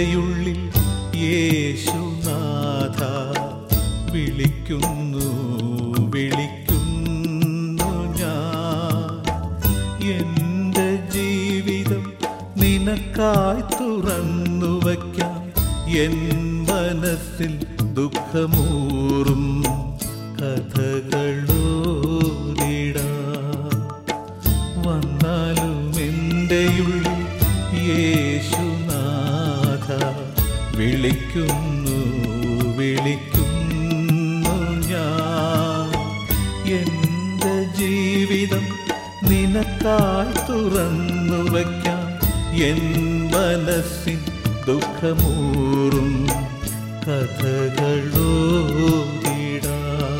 ഉള്ളിൽ യേശുനാഥ വിളിക്കുന്നു വിളിക്കുന്നു ഞാൻ എൻ്റെ ജീവിതം നിനക്കായി തുറന്നു വയ്ക്കാം എൻ മനസ്സിൽ ദുഃഖമൂറും കഥകളോടിടാം വന്നാലും എൻ്റെ ഉള്ളിൽ യേശുനാഥ വിളിക്കുന്നു വിളിക്കുന്നു ഞാൻ എൻ്റെ ജീവിതം നിനക്കായി തുറന്നു വയ്ക്കാം എൻ മനസ്സിൻ ദുഃഖമൂറും കഥകളോടിടാം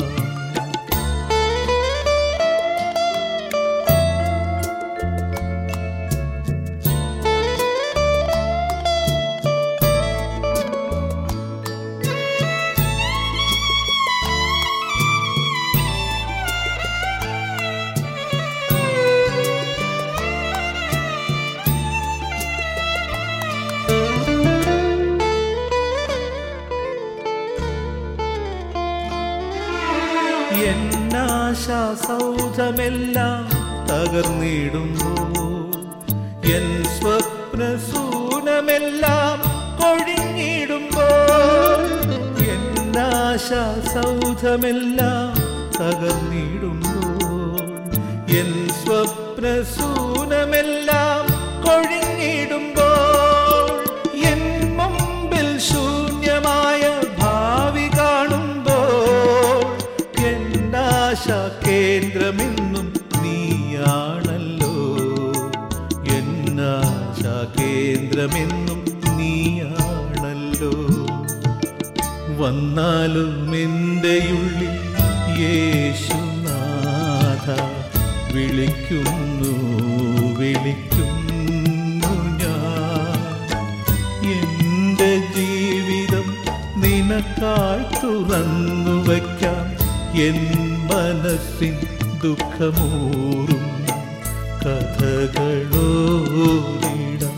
എന്നാശാസൗധമെല്ലാം തകർന്നിടുന്നു എൻ സ്വപ്നസൂനമെല്ലാം കൊഴിഞ്ഞിടുമ്പോ എന്നാശാസൗധമെല്ലാം തകർന്നിടുമ്പോൾ എൻ സ്വപ്നസൂനമെല്ലാം കൊഴിഞ്ഞിടുമ്പോൾ എൻ മുമ്പിൽ ശൂന്യമായ ഭാവി കാണുമ്പോൾ എന്നാശ കേന്ദ്രമെന്നും നീയാണല്ലോ എന്നാശ കേന്ദ്രമെന്നും നീയാണല്ലോ വന്നാലും എൻ്റെ ഉള്ളിൽ യേശുനാഥ വിളിക്കുന്നു വിളിക്കുന്നു ഞാൻ എൻ്റെ ജീവിതം നിനക്കായി തുറന്നു വയ്ക്കാം എൻ മനസ്സിൻ ദുഃഖമൂറും കഥകളോടിടാം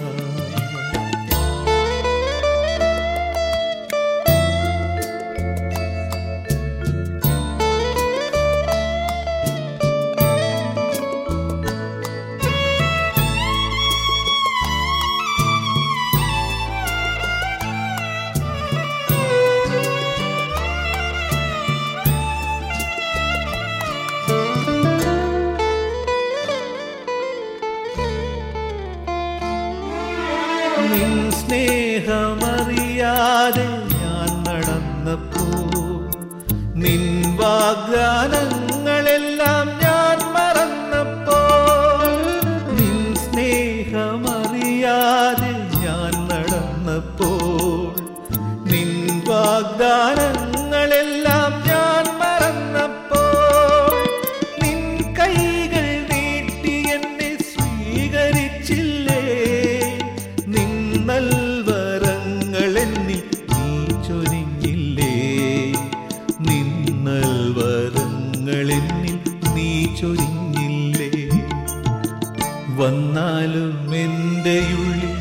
നിൻ സ്നേഹമറിയാതെ ഞാൻ നടന്നപ്പോ നിൻ വാഗ്ദാനങ്ങളെല്ലാം ഞാൻ മറന്നപ്പോ നിൻ സ്നേഹമറിയാതെ ഞാൻ നടന്നപ്പോൾ നിൻ വാഗ്ദാനങ്ങളെല്ലാം ഞാൻ മറന്നപ്പോൾ നിൻ കൈകൾ നീട്ടി എന്നെ സ്വീകരിച്ചില്ലേ നിന്നൽ വരങ്ങളെന്നിൽ നീ ചൊരിഞ്ഞില്ലേ നിന്നൽ വരങ്ങളെന്നിൽ നീ ചൊരിഞ്ഞില്ലേ വന്നാലും എൻ്റെ ഉള്ളിൽ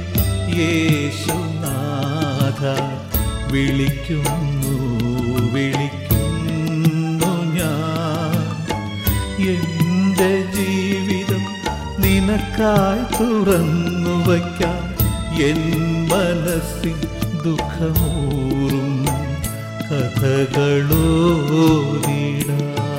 യേശുനാഥ വിളിക്കുന്നു വിളിക്കുന്നു ഞാൻ എൻ്റെ ജീവിതം നിനക്കായി തുറന്നു വയ്ക്കാം എൻ മനസ്സിൻ ദുഃഖമൂറും കഥകളോടിടാം